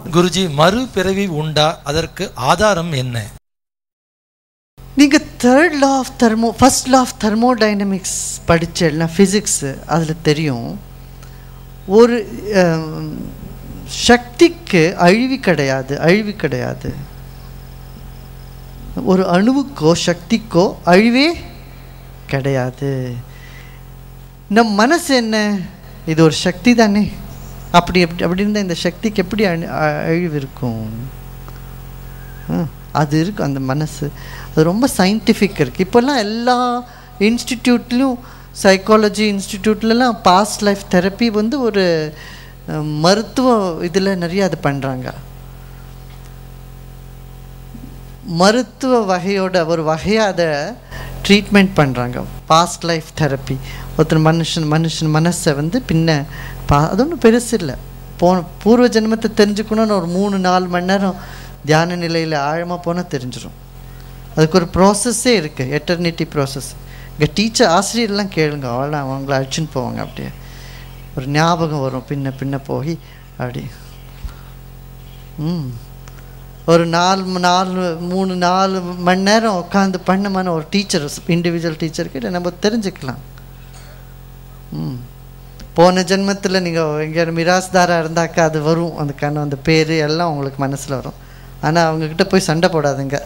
குருஜி மறுபிறவி உண்டா அதற்கு ஆதாரம் என்ன நீங்கள் third law of thermo first law of thermodynamics படிச்சேன்னா ஃபிசிக்ஸு அதில் தெரியும் ஒரு அம், சக்திக்கு அழிவு கிடையாது அழிவு கிடையாது ஒரு அணுவுக்கோ சக்திக்கோ அழிவே கிடையாது நம் மனசு என்ன இது ஒரு சக்தி தானே அப்படி எப்படி அப்படி இருந்தால் இந்த சக்திக்கு எப்படி அழி- அ- அழிவு இருக்கும் ஆ, அது இருக்கும் அந்த மனசு அது ரொம்ப சயின்டிஃபிக் இருக்குது இப்போல்லாம் எல்லா இன்ஸ்டிடியூட்லேயும் சைக்காலஜி இன்ஸ்டிடியூட்லலாம் பாஸ்ட் லைஃப் தெரப்பி வந்து ஒரு அஹ், மருத்துவ இதில் நிறைய அது பண்ணுறாங்க மருத்துவ வகையோட ஒரு வகையாக அதை ட்ரீட்மெண்ட் பண்ணுறாங்க பாஸ்ட் லைஃப் தெரப்பி ஒருத்தர் மனுஷன் மனுஷன் மனசை வந்து பின்ன பா அது ஒன்றும் பெருசு இல்லை போன பூர்வ ஜென்மத்தை தெரிஞ்சுக்கணும்னு ஒரு மூணு நாலு மணி நேரம் தியான நிலையில் ஆழமாக போனால் தெரிஞ்சிடும் அதுக்கு ஒரு ப்ராசஸ்ஸே இருக்குது எட்டர்னிட்டி ப்ராசஸ் இங்கே டீச்சர் ஆசிரியர்லாம் கேளுங்க அவ்வளோ அவங்கள அழிச்சுன்னு போவாங்க அப்படியே ஒரு ஞாபகம் வரும் பின்ன பின்ன போய் அப்படி ம் ஒரு நாலு ம- நாலு மூணு நாலு மணி நேரம் உட்காந்து பண்ணமான ஒரு டீச்சர் இண்டிவிஜுவல் டீச்சர்கிட்ட நம்ம தெரிஞ்சுக்கலாம் ம் போன ஜென்மத்தில் நீங்கள் எங்கே மிராஸ்தாராக இருந்தாக்கா அது வரும் அந்த கண்ணு அந்த பேர் எல்லாம் உங்களுக்கு மனசில் வரும் ஆனால் அவங்கக்கிட்ட போய் சண்டை போடாதுங்க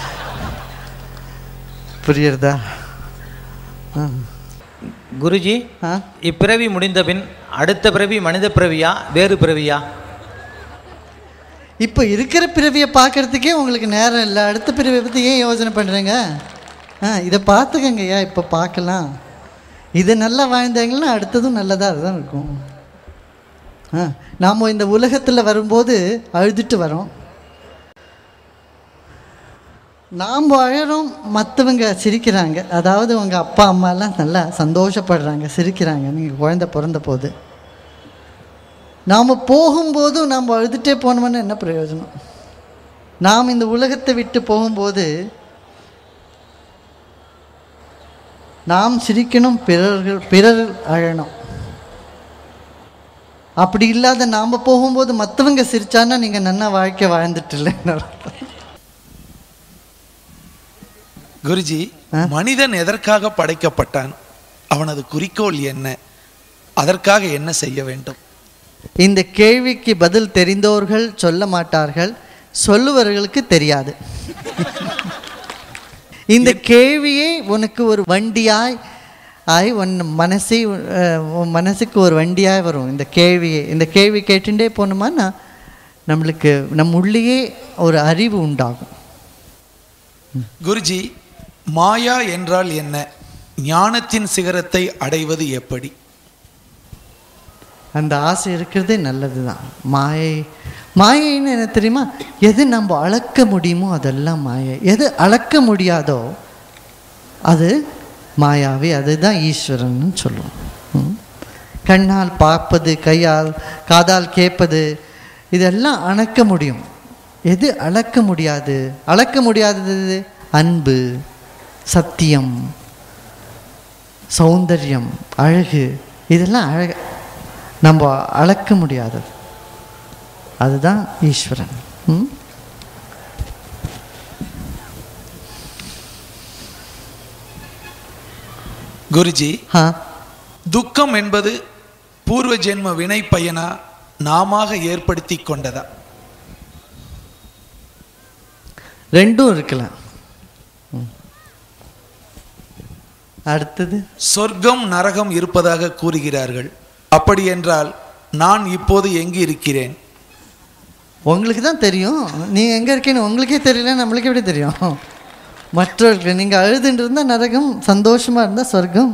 புரியுறதா ஆ குருஜி ஆ இப்பிறவி முடிந்த பின் அடுத்த பிறவி மனித பிறவியா வேறு பிறவியா இப்போ இருக்கிற பிறவியை பார்க்கறதுக்கே உங்களுக்கு நேரம் இல்லை அடுத்த பிறவியை பற்றி ஏன் யோசனை பண்ணுறீங்க ஆ இதை பார்த்துக்கங்கய்யா இப்போ பார்க்கலாம் இது நல்லா வாழ்ந்தாங்கன்னா அடுத்ததும் நல்லதாக தான் இருக்கும் ஆ நாம் இந்த உலகத்தில் வரும்போது அழுதுட்டு வரோம் நாம் அழறோம் மற்றவங்க சிரிக்கிறாங்க அதாவது உங்கள் அப்பா அம்மாலாம் நல்லா சந்தோஷப்படுறாங்க சிரிக்கிறாங்க நீங்கள் குழந்தை பிறந்த போது நாம் போகும்போதும் நாம் அழுதுகிட்டே போனோம்னா என்ன பிரயோஜனம் நாம் இந்த உலகத்தை விட்டு போகும்போது நாம் சிரிக்கணும் பிறர்கள் பிறர் அழணும் அப்படி இல்லாத நாம் போகும்போது மற்றவங்க சிரிச்சான்னா நீங்கள் நன்னா வாழ்க்கை வாழ்ந்துட்டு இல்லைன்னு அர்த்தம். குருஜி மனிதன் எதற்காக படைக்கப்பட்டான் அவனது குறிக்கோள் என்ன அதற்காக என்ன செய்ய வேண்டும் இந்த கேள்விக்கு பதில் தெரிந்தவர்கள் சொல்ல மாட்டார்கள் சொல்லுவவர்களுக்கு தெரியாது இந்த கேள்வியே உனக்கு ஒரு வண்டியாய் ஆய் உன் மனசை அஹ், உன் மனசுக்கு ஒரு வண்டியாய் வரும் இந்த கேள்வியே இந்த கேள்வி கேட்டுட்டே போனோமான்னா நம்மளுக்கு நம் உள்ளேயே ஒரு அறிவு உண்டாகும் குருஜி மாயா என்றால் என்ன ஞானத்தின் சிகரத்தை அடைவது எப்படி அந்த ஆசை இருக்கிறதே நல்லது தான் மாயை மாயைன்னு என்ன தெரியுமா எது நம்ம அளக்க முடியுமோ அதெல்லாம் மாயை எது அளக்க முடியாதோ அது மாயாவி அதுதான் ஈஸ்வரன்னு சொல்லுவோம் ம். கண்ணால் பார்ப்பது கையால் காதால் கேட்பது இதெல்லாம் அணக்க முடியும் எது அளக்க முடியாது அளக்க முடியாதது அன்பு சத்தியம் சௌந்தர்யம் அழகு இதெல்லாம் அழக நம்ம அளக்க முடியாதது அதுதான் ஈஸ்வரன் ம்? குருஜி ஆ துக்கம் என்பது பூர்வ ஜென்ம வினை பயனா நாமாக ஏற்படுத்தி கொண்டதா ரெண்டும் இருக்கலாம் ம். அடுத்தது சொர்க்கம் நரகம் இருப்பதாக கூறுகிறார்கள் அப்படி என்றால் நான் இப்போது எங்கு இருக்கிறேன் உங்களுக்கு தான் தெரியும் நீங்கள் எங்கே இருக்கீங்கன்னு உங்களுக்கே தெரியல நம்மளுக்கு எப்படி தெரியும் மற்றவர்களுக்கு நீங்கள் அழுதுன்னு இருந்தால் நரகம் சந்தோஷமாக இருந்தால் சொர்க்கம்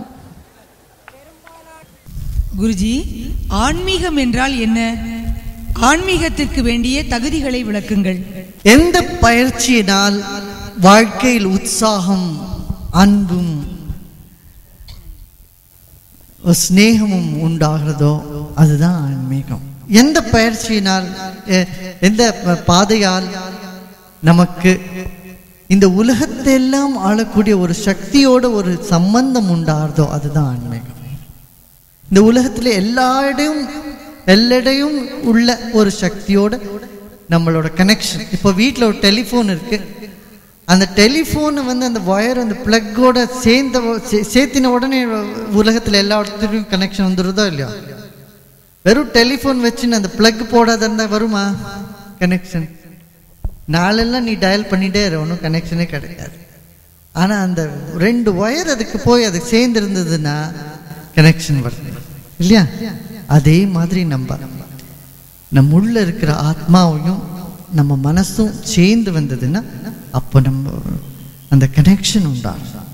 குருஜி ஆன்மீகம் என்றால் என்ன ஆன்மீகத்திற்கு வேண்டிய தகுதிகளை விளக்குங்கள் எந்த பயிற்சியினால் வாழ்க்கையில் உற்சாகம் அன்பும் ஸ்நேகமும் உண்டாகிறதோ அதுதான் ஆன்மீகம் எந்த பயிற்சியினால் எ- எந்த ப- பாதையால் நமக்கு இந்த உலகத்தை எல்லாம் ஆளக்கூடிய ஒரு சக்தியோட ஒரு சம்பந்தம் உண்டாகிறதோ அதுதான் ஆன்மீகம் இந்த உலகத்தில் எல்லா இடையும் எல்லாடையும் உள்ள ஒரு சக்தியோட நம்மளோட கனெக்ஷன் இப்போ வீட்டில் ஒரு டெலிஃபோன் இருக்கு அந்த டெலிஃபோனை வந்து அந்த ஒயர் அந்த ப்ளக்கோட சேர்ந்த சே- சேர்த்தின உடனே உலகத்தில் எல்லா இடத்துலையும் கனெக்ஷன் வந்துடுதோ இல்லையா வெறும் டெலிஃபோன் வச்சுன்னு அந்த ப்ளக் போடாத இருந்தால் வருமா கனெக்ஷன் நாளெல்லாம் நீ டயல் பண்ணிட்டே இரு ஒன்றும் கனெக்ஷனே கிடையாது ஆனால் அந்த ரெண்டு ஒயர் அதுக்கு போய் அது சேர்ந்து இருந்ததுன்னா கனெக்ஷன் வருது இல்லையா அதே மாதிரி நம்ம நம்ம உள்ள இருக்கிற ஆத்மாவையும் நம்ம மனசும் சேர்ந்து வந்ததுன்னா அப்போ நம்ம அந்த கனெக்ஷன் உண்டாகும்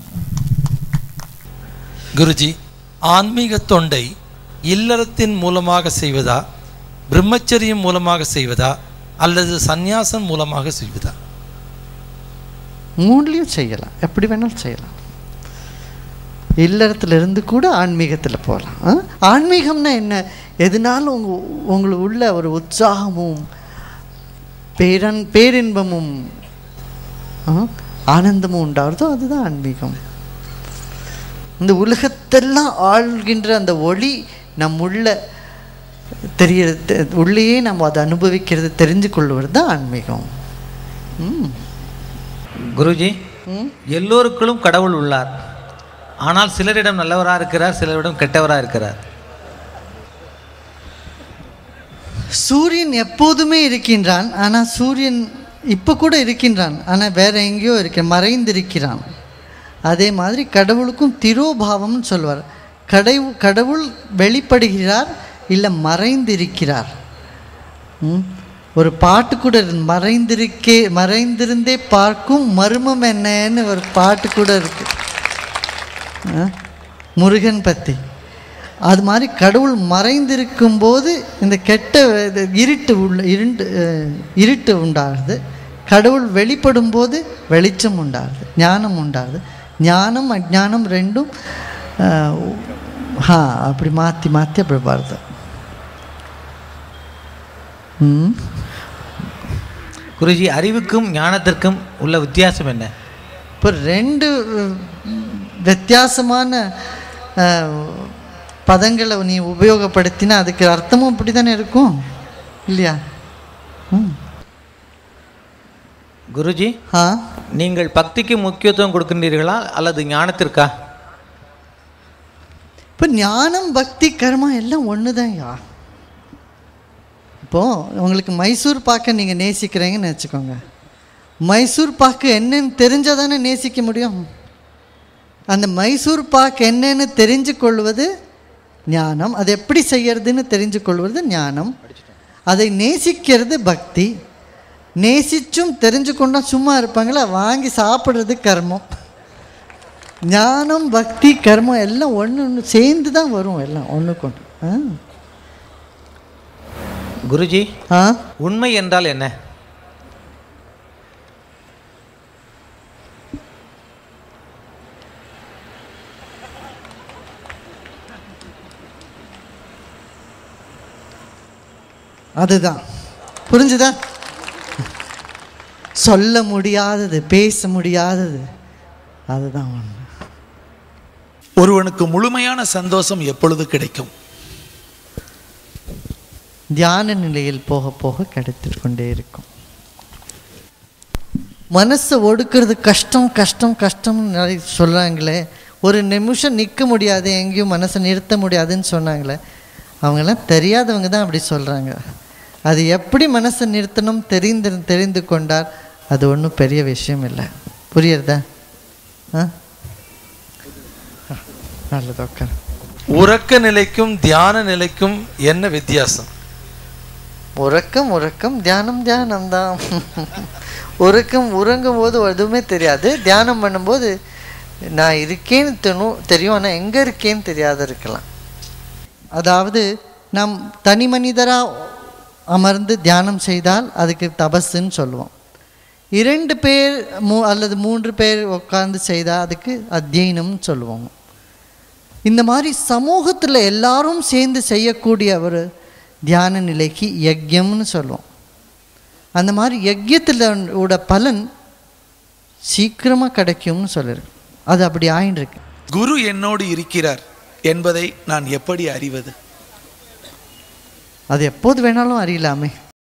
குருஜி ஆன்மீக தொண்டை இல்லறத்தின் மூலமாக செய்வதா பிரம்மச்சரியம் மூலமாக செய்வதா அல்லது சந்நியாசம் மூலமாக செய்வதா மூணுலையும் செய்யலாம் எப்படி வேணாலும் செய்யலாம் இல்லறத்துல இருந்து கூட ஆன்மீகத்தில் போகலாம் ஆ? ஆன்மீகம்னா என்ன எதுனாலும் உங்க உங்களுக்கு உள்ள ஒரு உற்சாகமும் பேரன் பேரின்பமும் ஆ? ஆனந்தமும் உண்டாகிறதோ அதுதான் ஆன்மீகம் இந்த உலகத்தெல்லாம் ஆள்கின்ற அந்த ஒளி நம் உள்ள தெரியறது உள்ளேயே நம்ம அதை அனுபவிக்கிறது தெரிஞ்சு கொள்வது தான் ஆன்மீகம் ம் குருஜி ம் எல்லோருக்குள்ளும் கடவுள் உள்ளார் ஆனால் சிலரிடம் நல்லவராக இருக்கிறார் சிலரிடம் கெட்டவராக இருக்கிறார் சூரியன் எப்போதுமே இருக்கின்றான் ஆனால் சூரியன் இப்போ கூட இருக்கின்றான் ஆனால் வேற எங்கேயோ இருக்க மறைந்திருக்கிறான் அதே மாதிரி கடவுளுக்கும் திரோபாவம்னு சொல்வார் கடவு கடவுள் வெளிப்படுகிறார் இல்லை மறைந்திருக்கிறார் ம்? ஒரு பாட்டு கூட இருக்கு மறைந்திருக்கே மறைந்திருந்தே பார்க்கும் மர்மம் என்னன்னு ஒரு பாட்டு கூட இருக்கு ஆ? முருகன் பற்றி அது மாதிரி கடவுள் மறைந்திருக்கும் போது இந்த கெட்ட இது இருட்டு உள்ள இருண்டு அஹ், இருட்டு உண்டாகுது கடவுள் வெளிப்படும் போது வெளிச்சம் உண்டாகுது ஞானம் உண்டாகுது ஞானம் அஜ்ஞானம் ரெண்டும் அஹ், ஆ அப்படி மாற்றி மாற்றி அப்படி வருது ம் குருஜி அறிவுக்கும் ஞானத்திற்கும் உள்ள வித்தியாசம் என்ன இப்போ ரெண்டு அஹ், வித்தியாசமான அஹ், பதங்களை நீ உபயோகப்படுத்தினா அதுக்கு அர்த்தமும் அப்படி தானே இருக்கும் இல்லையா ம் குருஜி ஆ நீங்கள் பக்திக்கு முக்கியத்துவம் கொடுக்கின்றீர்களா அல்லது ஞானத்திற்கா இப்போ ஞானம் பக்தி கர்மம் எல்லாம் ஒன்று தான்யா இப்போ உங்களுக்கு மைசூர் பாக்கை நீங்கள் நேசிக்கிறீங்கன்னு வச்சுக்கோங்க மைசூர் பாக்கு என்னன்னு தெரிஞ்சால் தானே நேசிக்க முடியும் அந்த மைசூர் பாக்கு என்னன்னு தெரிஞ்சு கொள்வது ஞானம் அது எப்படி செய்யறதுன்னு தெரிஞ்சு கொள்வது ஞானம் அதை நேசிக்கிறது பக்தி நேசிச்சும் தெரிஞ்சு கொண்டா சும்மா இருப்பாங்களா வாங்கி சாப்பிட்றது கர்மம் ஞானம் பக்தி கர்மம் எல்லாம் ஒன்று ஒன்று சேர்ந்து தான் வரும் எல்லாம் ஒன்றுக்கு ஒன்று ஆ குருஜி ஆ உண்மை என்றால் என்ன அதுதான் புரிஞ்சுதா சொல்ல முடியாதது பேச முடியாதது அதுதான் ஒன்று ஒருவனுக்கு முழுமையான சந்தோஷம் எப்பொழுது கிடைக்கும் தியான நிலையில் போக போக கிடைத்து கொண்டே இருக்கும் மனசை ஒடுக்கிறது கஷ்டம் கஷ்டம் கஷ்டம்னு நிறைய சொல்கிறாங்களே ஒரு நிமிஷம் நிற்க முடியாது எங்கேயும் மனசை நிறுத்த முடியாதுன்னு சொன்னாங்களே அவங்கெல்லாம் தெரியாதவங்க தான் அப்படி சொல்கிறாங்க அது எப்படி மனசை நிறுத்தணும் தெரிந்து தெரிந்து கொண்டால் அது ஒன்றும் பெரிய விஷயம் இல்லை புரியுறதா ஆ நல்லது உட்கார் உறக்க நிலைக்கும் தியான நிலைக்கும் என்ன வித்தியாசம் உறக்கம் உறக்கம் தியானம் தியானம் தான் உறக்கம் உறங்கும் போது எதுவுமே தெரியாது தியானம் பண்ணும்போது நான் இருக்கேன்னு தெனும் தெரியும் ஆனால் எங்கே இருக்கேன்னு தெரியாத இருக்கலாம் அதாவது நாம் தனி மனிதராக அமர்ந்து தியானம் செய்தால் அதுக்கு தபஸ்ன்னு சொல்லுவோம் இரண்டு பேர் மூ அல்லது மூன்று பேர் உட்கார்ந்து செய்தால் அதுக்கு அத்தியனம்னு சொல்லுவோம் இந்த மாதிரி சமூகத்தில் எல்லாரும் சேர்ந்து செய்யக்கூடிய ஒரு தியான நிலைக்கு யஜ்யம்னு சொல்லுவோம் அந்த மாதிரி யஜ்யத்தில் உட பலன் சீக்கிரமாக கிடைக்கும்னு சொல்லிருக்கு அது அப்படி ஆயின்னு இருக்கு குரு என்னோடு இருக்கிறார் என்பதை நான் எப்படி அறிவது அது எப்போது வேணாலும் அறியலாமே